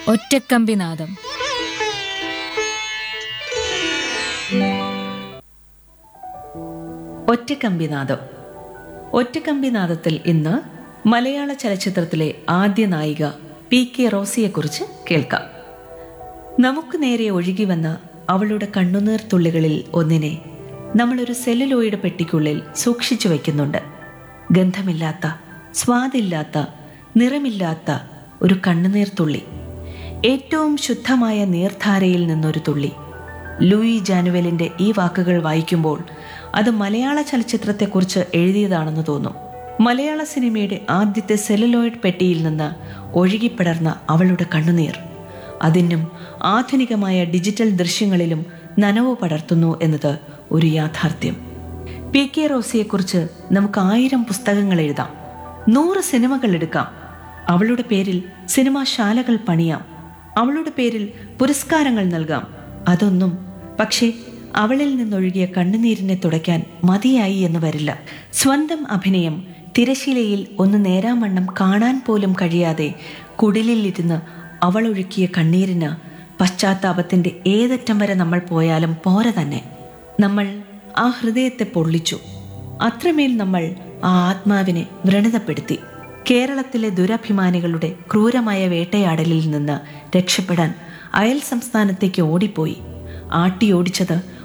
ഒറ്റക്കമ്പിനാദം ഒറ്റക്കമ്പിനാദം ഒറ്റക്കമ്പിനാദത്തിൽ ഇന്ന് മലയാള ചലച്ചിത്രത്തിലെ ആദ്യ നായിക പി കെ റോസിയെക്കുറിച്ച് കേൾക്കാം നമുക്ക് നേരെ ഒഴുകി വന്ന അവളുടെ കണ്ണുനീർ തുള്ളികളിൽ ഒന്നിനെ നമ്മളൊരു സെല്ലുലോയിഡ് പെട്ടിക്കുള്ളിൽ സൂക്ഷിച്ചു വയ്ക്കുന്നുണ്ട് ഗന്ധമില്ലാത്ത സ്വാദില്ലാത്ത നിറമില്ലാത്ത ഒരു കണ്ണുനീർ തുള്ളി ഏറ്റവും ശുദ്ധമായ നീർധാരയിൽ നിന്നൊരു തുള്ളി ലൂയി ജാനുവലിന്റെ ഈ വാക്കുകൾ വായിക്കുമ്പോൾ അത് മലയാള ചലച്ചിത്രത്തെക്കുറിച്ച് എഴുതിയതാണെന്ന് തോന്നും മലയാള സിനിമയുടെ ആദ്യത്തെ സെല്ലുലോയിഡ് പെട്ടിയിൽ നിന്ന് ഒഴുകിപ്പടർന്ന അവളുടെ കണ്ണുനീർ അതിനും ആധുനികമായ ഡിജിറ്റൽ ദൃശ്യങ്ങളിലും നനവ് പടർത്തുന്നു എന്നത് ഒരു യാഥാർത്ഥ്യം പി കെ റോസിയെക്കുറിച്ച് നമുക്ക് ആയിരം പുസ്തകങ്ങൾ എഴുതാം നൂറ് സിനിമകൾ എടുക്കാം അവളുടെ പേരിൽ സിനിമാശാലകൾ പണിയാം അവളുടെ പേരിൽ പുരസ്കാരങ്ങൾ നൽകാം അതൊന്നും പക്ഷേ അവളിൽ നിന്നൊഴുകിയ കണ്ണുനീരിനെ തുടയ്ക്കാൻ മതിയായി എന്ന് വരില്ല സ്വന്തം അഭിനയം തിരശീലയിൽ ഒന്ന് നേരാമണ്ണം കാണാൻ പോലും കഴിയാതെ കുടിലിലിരുന്ന് അവൾ ഒഴുക്കിയ കണ്ണീരിന് പശ്ചാത്താപത്തിന്റെ ഏതറ്റം വരെ നമ്മൾ പോയാലും പോര തന്നെ നമ്മൾ ആ ഹൃദയത്തെ പൊള്ളിച്ചു അത്രമേൽ നമ്മൾ ആ ആത്മാവിനെ വ്രണതപ്പെടുത്തി കേരളത്തിലെ ദുരഭിമാനികളുടെ ക്രൂരമായ വേട്ടയാടലിൽ നിന്ന് രക്ഷപ്പെടാൻ അയൽ സംസ്ഥാനത്തേക്ക് ഓടിപ്പോയി ആട്ടിയോടിച്ചത്